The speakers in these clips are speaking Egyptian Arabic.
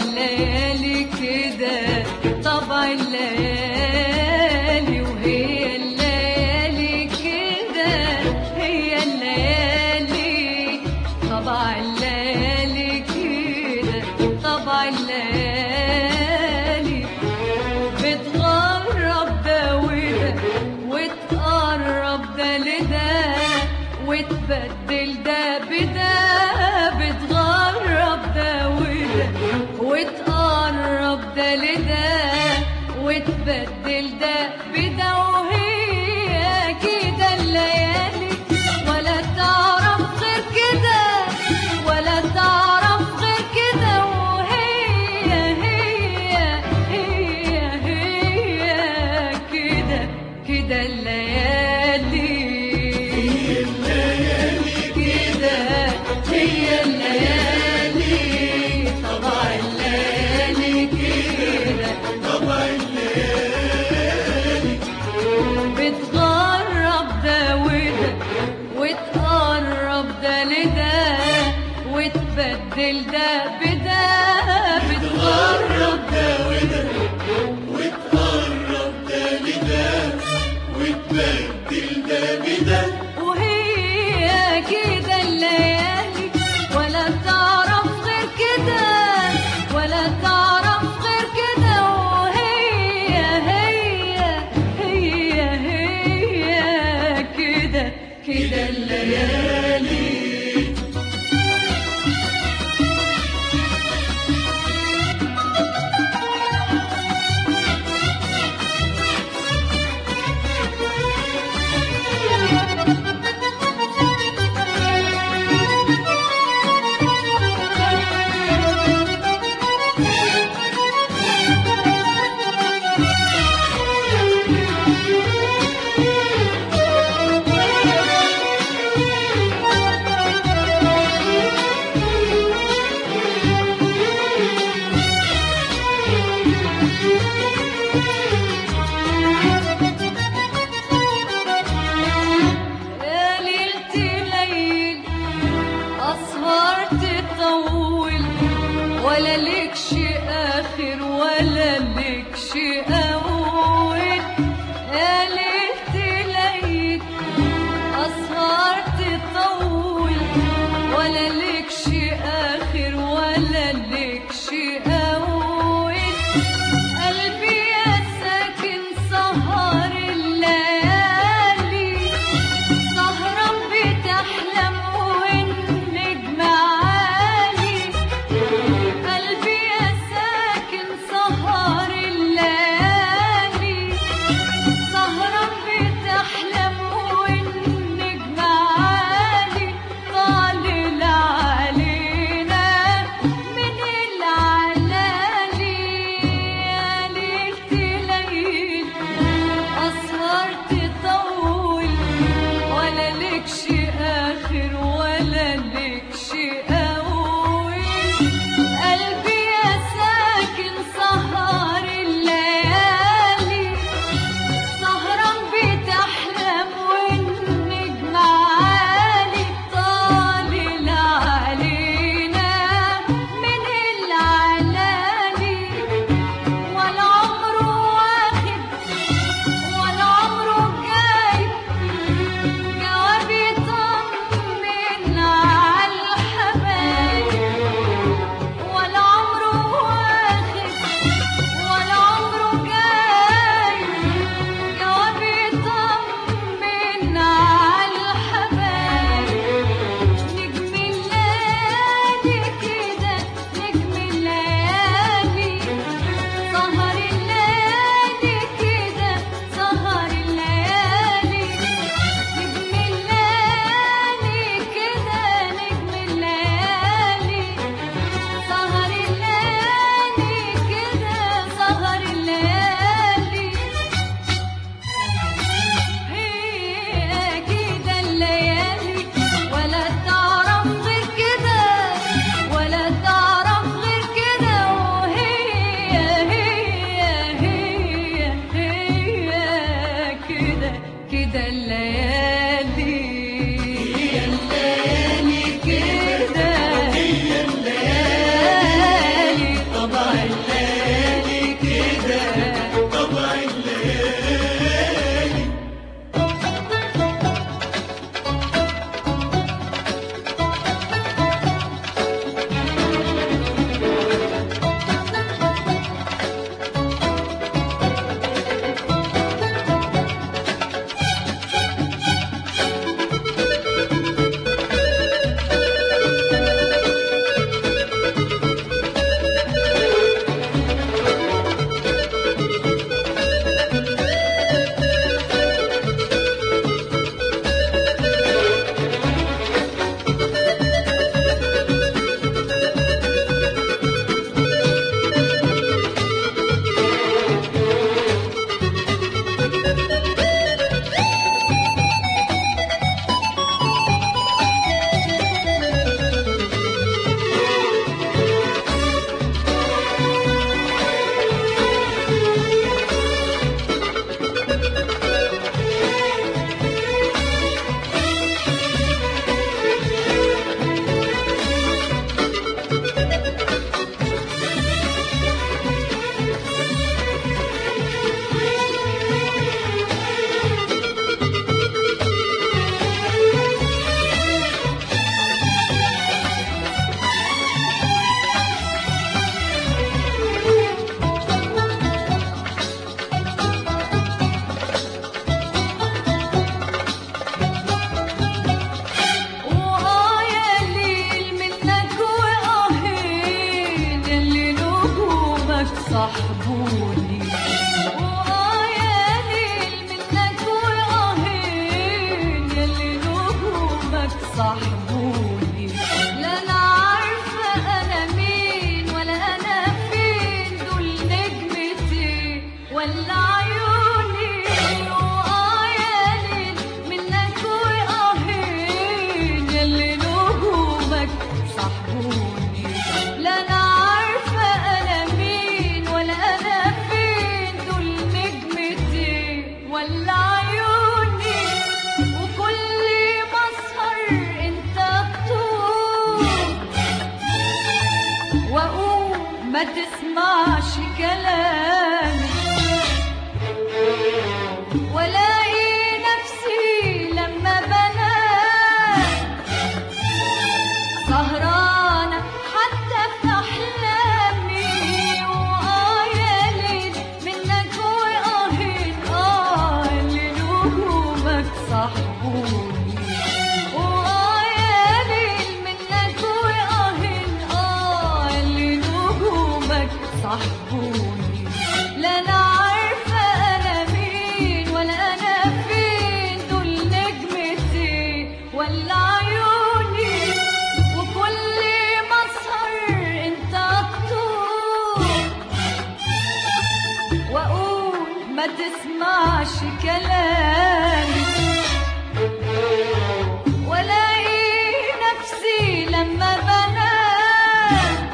الليالي كده طبع الليالي وهي الليالي كده هي الليالي طبع الليالي كده طبع الليالي بتغرب ده وده وتقرب ده لده وتبدل ده بده بتغرب ده وده وتقرب ده لده وتبدل ده بده وهي كده الليالي ولا تعرف غير كده ولا تعرف غير كده وهي هي هي هي كده كده الليالي كده هي الليالي طبع الليالي كده بتغرب ده وده وتقرب ده لده وتبدل ده بده بتغرب ده وده وتقرب ده لده وتبدل ده بده وهي كده الليالي ولا تعرف غير كده ولا تعرف غير كده وهي هي هي هي كده كده الليالي يا ليلة ليل أسهر تطول ولا لكش آخر ولا لكش أول يا ليلة ليل أسهر تطول ولا لكش آخر ولا لكش أول قلبي يا ساكن سهر الليالي سهران بتحلم والنجم عالي قلبي يا ساكن سهر الليالي صاحبوني وآه يا ليل منك وآهين يلي نجومك صاحبوني لا أنا عارفة أنا مين ولا أنا فين دول نجمتي ولا عيوني وآه يا ليل منك وآهين يلي نجومك صاحبوني لا أنا عارفة أنا مين ولا أنا فين دول نجمتي ولا عيوني وكل ما أسهر أنت تطول وأقوم ما تسمعش كلامي ولاقي نفسي لما بنام سهرانة حتى في أحلامي وآه يا ليل منك وآهين آه اللي نجومك صاحبوني وآه يا ليل منك وآهين آه اللي نجومك صاحبوني لا أنا عارفة أنا مين ولا أنا فين دول نجمتي ولا عيوني وكل ما أسهر أنت تطول وأقول ما تسمعش كلامي ولاقي نفسي لما بنام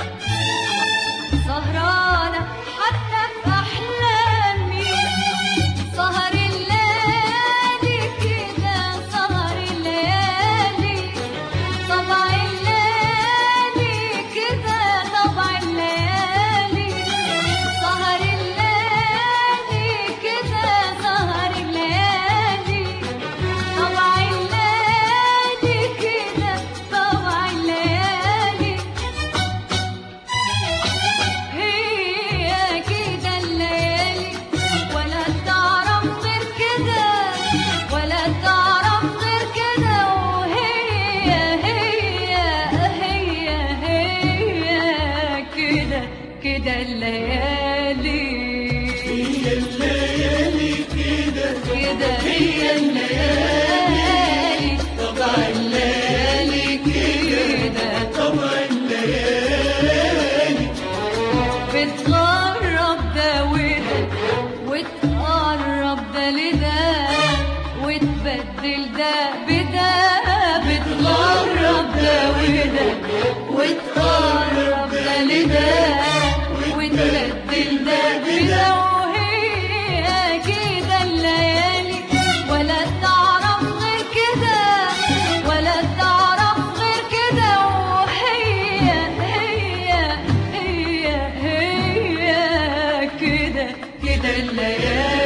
سهرانة حتى في أحلامي سهر الليالي كده سهر الليالي طبع الليالي كده طبع الليالي سهر الليالي كده سهر الليالي طبع الليالي كده طبع الليالي هي كده الليالي ولا تعرف غير كده ولا تعرف غير كده وهي هي هي هي كده كده الليالي هي الليالي كده كده هي الليالي طبع الليالي كده طبع الليالي بتغرب ده وده وتقرب ده لده وتبدل ده بده بتغرب ده وده وتقرب ده لده وتبدل ده بده وهي كده الليالي ولا تعرف غير كده ولا تعرف غير كده وهي هي هي هي كده كده الليالي